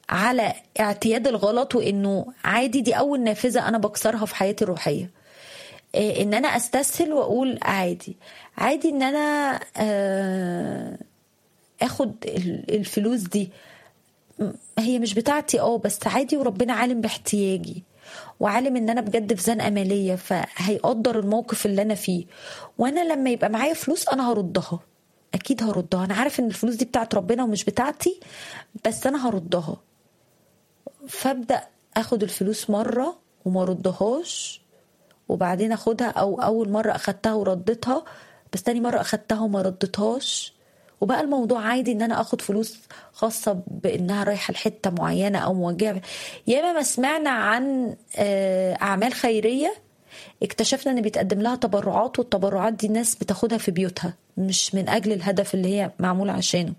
على اعتياد الغلط وانه عادي دي اول نافذه انا بكسرها في حياتي الروحيه إيه ان انا استسهل واقول عادي عادي ان انا آه، اخد ال- الفلوس دي م- هي مش بتاعتي اه بس عادي وربنا عالم باحتياجي وعالم ان انا بجد في زنقه ماليه فهيقدر الموقف اللي انا فيه وانا لما يبقى معايا فلوس انا هردها اكيد هردها انا عارف ان الفلوس دي بتاعت ربنا ومش بتاعتي بس انا هردها فابدا اخد الفلوس مره وما ردهاش وبعدين اخدها او اول مره اخدتها وردتها بس تاني مره اخدتها وما ردتهاش وبقى الموضوع عادي ان انا اخد فلوس خاصه بانها رايحه لحته معينه او موجهه ياما ما سمعنا عن آه، اعمال خيريه اكتشفنا ان بيتقدم لها تبرعات والتبرعات دي الناس بتاخدها في بيوتها مش من اجل الهدف اللي هي معموله عشانه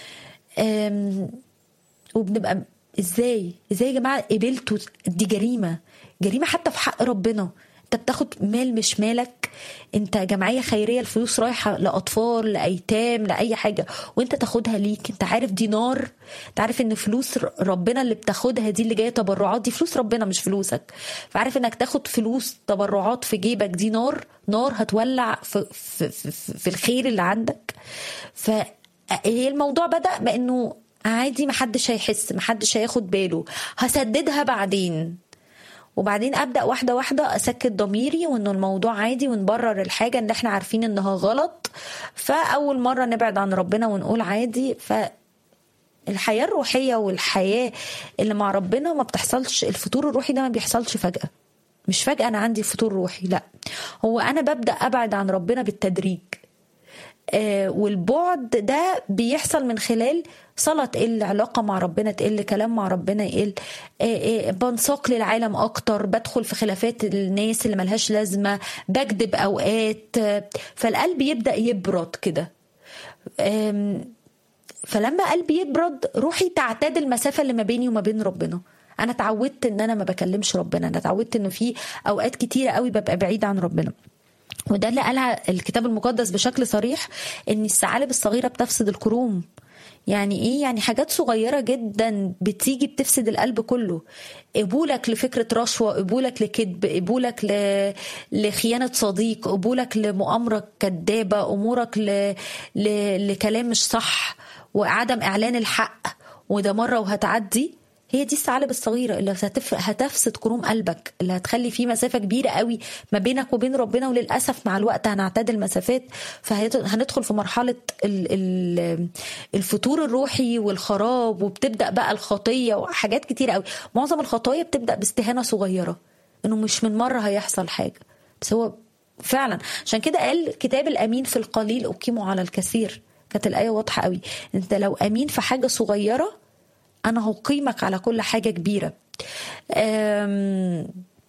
أم، وبنبقى ازاي ازاي يا جماعه قبلتوا دي جريمه جريمه حتى في حق ربنا انت بتاخد مال مش مالك انت جمعيه خيريه الفلوس رايحه لاطفال لايتام لاي حاجه وانت تاخدها ليك انت عارف دي نار انت عارف ان فلوس ر- ربنا اللي بتاخدها دي اللي جايه تبرعات دي فلوس ربنا مش فلوسك فعارف انك تاخد فلوس تبرعات في جيبك دي نار نار هتولع في, في, في, في الخير اللي عندك فهي الموضوع بدأ بأنه عادي محدش هيحس محدش هياخد باله هسددها بعدين وبعدين ابدا واحده واحده اسكت ضميري وانه الموضوع عادي ونبرر الحاجه اللي احنا عارفين انها غلط فاول مره نبعد عن ربنا ونقول عادي ف الحياه الروحيه والحياه اللي مع ربنا ما بتحصلش الفطور الروحي ده ما بيحصلش فجاه مش فجاه انا عندي فطور روحي لا هو انا ببدا ابعد عن ربنا بالتدريج آه، والبعد ده بيحصل من خلال صلاة تقل علاقة مع ربنا تقل كلام مع ربنا يقل آه، آه، بنساق للعالم أكتر بدخل في خلافات الناس اللي ملهاش لازمة بكذب أوقات آه، فالقلب يبدأ يبرد كده آم، فلما قلبي يبرد روحي تعتاد المسافة اللي ما بيني وما بين ربنا انا اتعودت ان انا ما بكلمش ربنا انا اتعودت انه في اوقات كتيره قوي ببقى بعيد عن ربنا وده اللي قالها الكتاب المقدس بشكل صريح ان الثعالب الصغيره بتفسد الكروم يعني ايه يعني حاجات صغيره جدا بتيجي بتفسد القلب كله قبولك لفكره رشوه قبولك لكذب قبولك ل... لخيانه صديق قبولك لمؤامره كذابه امورك ل... ل... لكلام مش صح وعدم اعلان الحق وده مره وهتعدي هي دي الثعالب الصغيرة اللي هتف... هتفسد كروم قلبك اللي هتخلي فيه مسافة كبيرة قوي ما بينك وبين ربنا وللأسف مع الوقت هنعتاد المسافات فهندخل في مرحلة ال... ال... الفتور الروحي والخراب وبتبدأ بقى الخطية وحاجات كتير قوي معظم الخطايا بتبدأ باستهانة صغيرة انه مش من مرة هيحصل حاجة بس هو فعلا عشان كده قال كتاب الأمين في القليل أقيمه على الكثير كانت الآية واضحة قوي انت لو أمين في حاجة صغيرة انا هقيمك على كل حاجه كبيره أم،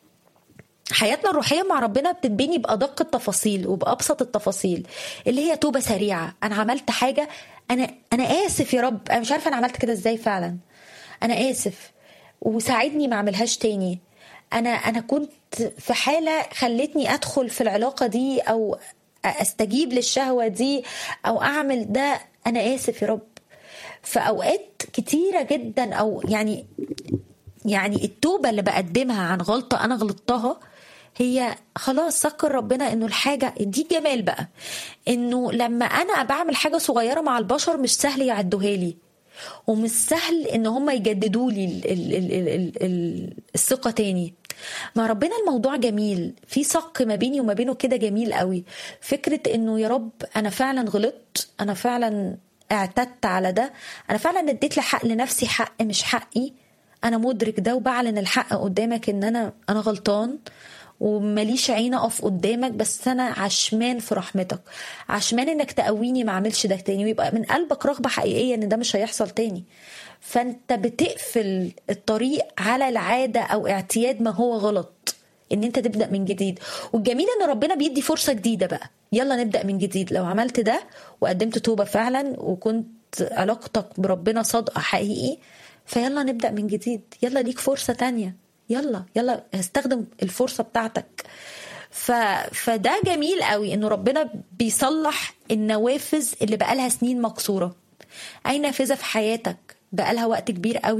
حياتنا الروحيه مع ربنا بتتبني بادق التفاصيل وبابسط التفاصيل اللي هي توبه سريعه انا عملت حاجه انا انا اسف يا رب انا مش عارفه انا عملت كده ازاي فعلا انا اسف وساعدني ما اعملهاش تاني انا انا كنت في حاله خلتني ادخل في العلاقه دي او استجيب للشهوه دي او اعمل ده انا اسف يا رب في اوقات كتيره جدا او يعني يعني التوبه اللي بقدمها عن غلطه انا غلطتها هي خلاص سكر ربنا انه الحاجه دي جمال بقى انه لما انا بعمل حاجه صغيره مع البشر مش سهل يعدوها لي ومش سهل ان هم يجددوا لي ال- ال- ال- ال- ال- ال- الثقه تاني مع ربنا الموضوع جميل في صق ما بيني وما بينه كده جميل قوي فكره انه يا رب انا فعلا غلطت انا فعلا اعتدت على ده انا فعلا اديت لحق لنفسي حق مش حقي انا مدرك ده وبعلن الحق قدامك ان انا انا غلطان ومليش عين اقف قدامك بس انا عشمان في رحمتك عشمان انك تقويني ما اعملش ده تاني ويبقى من قلبك رغبه حقيقيه ان ده مش هيحصل تاني فانت بتقفل الطريق على العاده او اعتياد ما هو غلط ان انت تبدا من جديد والجميل ان ربنا بيدي فرصه جديده بقى يلا نبدا من جديد لو عملت ده وقدمت توبه فعلا وكنت علاقتك بربنا صادقه حقيقي فيلا نبدا من جديد يلا ليك فرصه تانية يلا يلا استخدم الفرصه بتاعتك ف... فده جميل قوي انه ربنا بيصلح النوافذ اللي بقالها سنين مكسوره اي نافذه في حياتك بقالها وقت كبير قوي